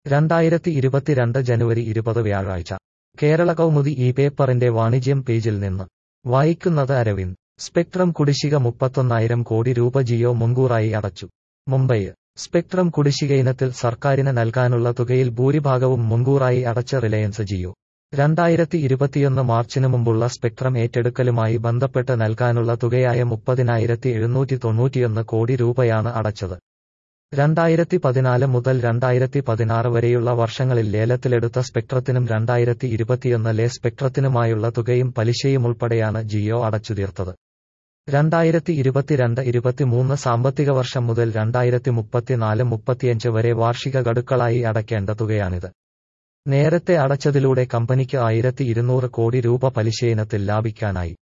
രണ്ടായിരത്തി ഇരുപത്തിരണ്ട് ജനുവരി ഇരുപത് വ്യാഴാഴ്ച കേരള കൗമുദി ഈ പേപ്പറിന്റെ വാണിജ്യം പേജിൽ നിന്ന് വായിക്കുന്നത് അരവിന്ദ് സ്പെക്ട്രം കുടിശ്ശിക മുപ്പത്തൊന്നായിരം കോടി രൂപ ജിയോ മുൻകൂറായി അടച്ചു മുംബൈ സ്പെക്ട്രം കുടിശ്ശിക ഇനത്തിൽ സർക്കാരിന് നൽകാനുള്ള തുകയിൽ ഭൂരിഭാഗവും മുൻകൂറായി അടച്ച റിലയൻസ് ജിയോ രണ്ടായിരത്തി ഇരുപത്തിയൊന്ന് മാർച്ചിന് മുമ്പുള്ള സ്പെക്ട്രം ഏറ്റെടുക്കലുമായി ബന്ധപ്പെട്ട് നൽകാനുള്ള തുകയായ മുപ്പതിനായിരത്തി എഴുന്നൂറ്റി തൊണ്ണൂറ്റിയൊന്ന് കോടി രൂപയാണ് അടച്ചത് രണ്ടായിരത്തി പതിനാല് മുതൽ രണ്ടായിരത്തി പതിനാറ് വരെയുള്ള വർഷങ്ങളിൽ ലേലത്തിലെടുത്ത സ്പെക്ട്രത്തിനും രണ്ടായിരത്തി ഇരുപത്തിയൊന്നിലെ സ്പെക്ട്രത്തിനുമായുള്ള തുകയും പലിശയും ഉൾപ്പെടെയാണ് ജിയോ അടച്ചുതീർത്തത് രണ്ടായിരത്തി ഇരുപത്തിരണ്ട് ഇരുപത്തിമൂന്ന് സാമ്പത്തിക വർഷം മുതൽ രണ്ടായിരത്തി മുപ്പത്തിനാല് മുപ്പത്തിയഞ്ച് വരെ വാർഷിക ഗഡുക്കളായി അടയ്ക്കേണ്ട തുകയാണിത് നേരത്തെ അടച്ചതിലൂടെ കമ്പനിക്ക് ആയിരത്തി ഇരുന്നൂറ് കോടി രൂപ പലിശയിനത്തിൽ ലാഭിക്കാനായി